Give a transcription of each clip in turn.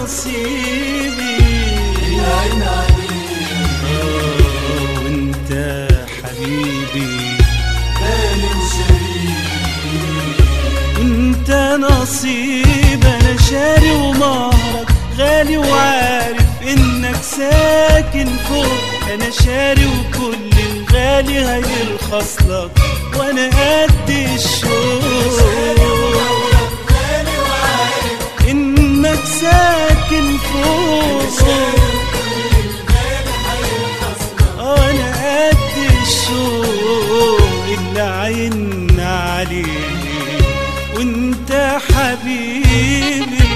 نصيبي العين عليك آه، وانت حبيبي غالي وشريك انت نصيب انا شاري ومهرك غالي وعارف انك ساكن فوق انا شاري وكل الغالي هيرخص لك وانا قد الشوق غالي وعارف انك ساكن فوق انا قد الشوق اللي عيننا عليه وانت حبيبي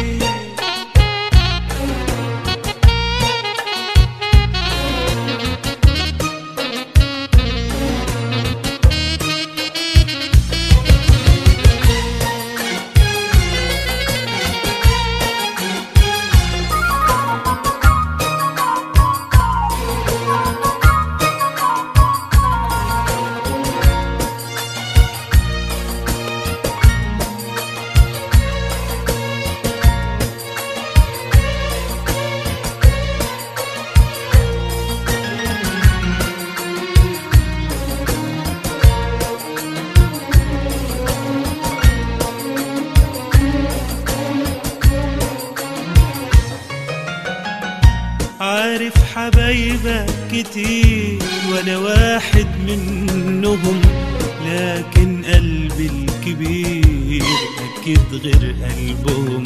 عارف حبايبك كتير ولا واحد منهم لكن قلبي الكبير أكيد غير قلبهم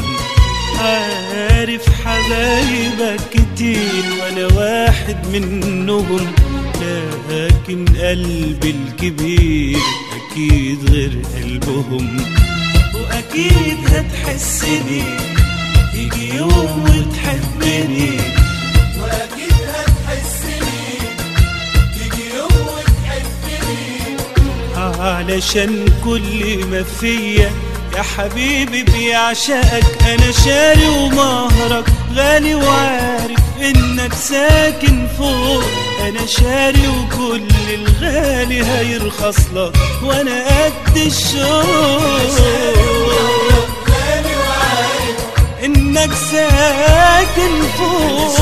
عارف حبايبك كتير ولا واحد منهم لكن قلبي الكبير أكيد غير قلبهم وأكيد هتحسني يجي يوم وتحبني واكيد هتحسني تيجي يوم وتحبني علشان كل ما فيا يا حبيبي بيعشقك انا شاري ومهرك غالي وعارف انك ساكن فوق انا شاري وكل الغالي هيرخص لك وانا قد الشوق غالي وعارف انك ساكن فوق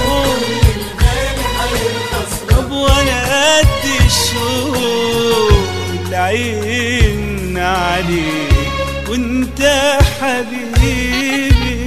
الغالي هيرخص طب وانا قد الشوق العين عليك وانت حبيبي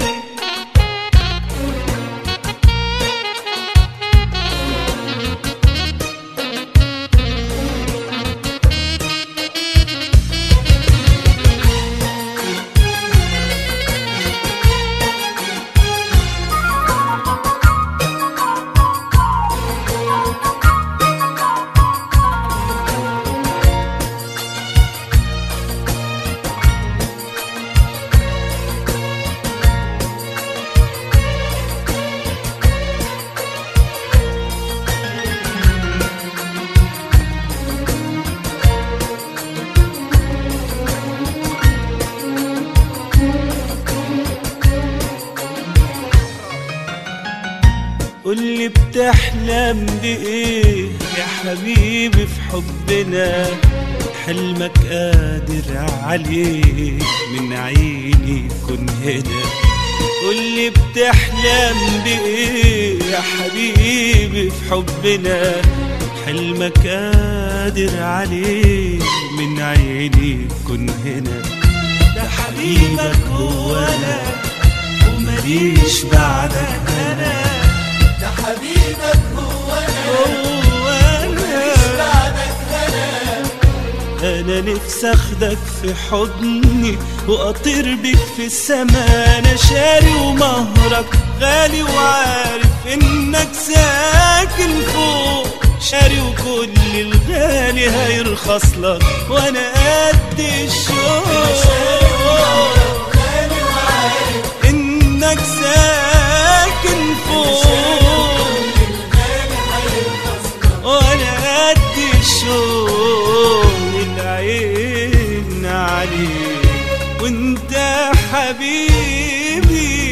قولي بتحلم بإيه يا حبيبي في حبنا حلمك قادر عليه من عيني كن هنا قولي بتحلم بإيه يا حبيبي في حبنا حلمك قادر عليه من عيني كن هنا ده حبيبك هو أنا ومليش بعدك أنا ده حبيبك هو انا هو أنا بعدك انا انا نفسي اخدك في حضني واطير بيك في السما انا شاري ومهرك غالي وعارف انك ساكن فوق شاري وكل الغالي هيرخص لك وانا قد الشوق غالي وعارف انك ساكن فوق الغالي هيرخص وانا قد الشوق العين عليك وانت حبيبي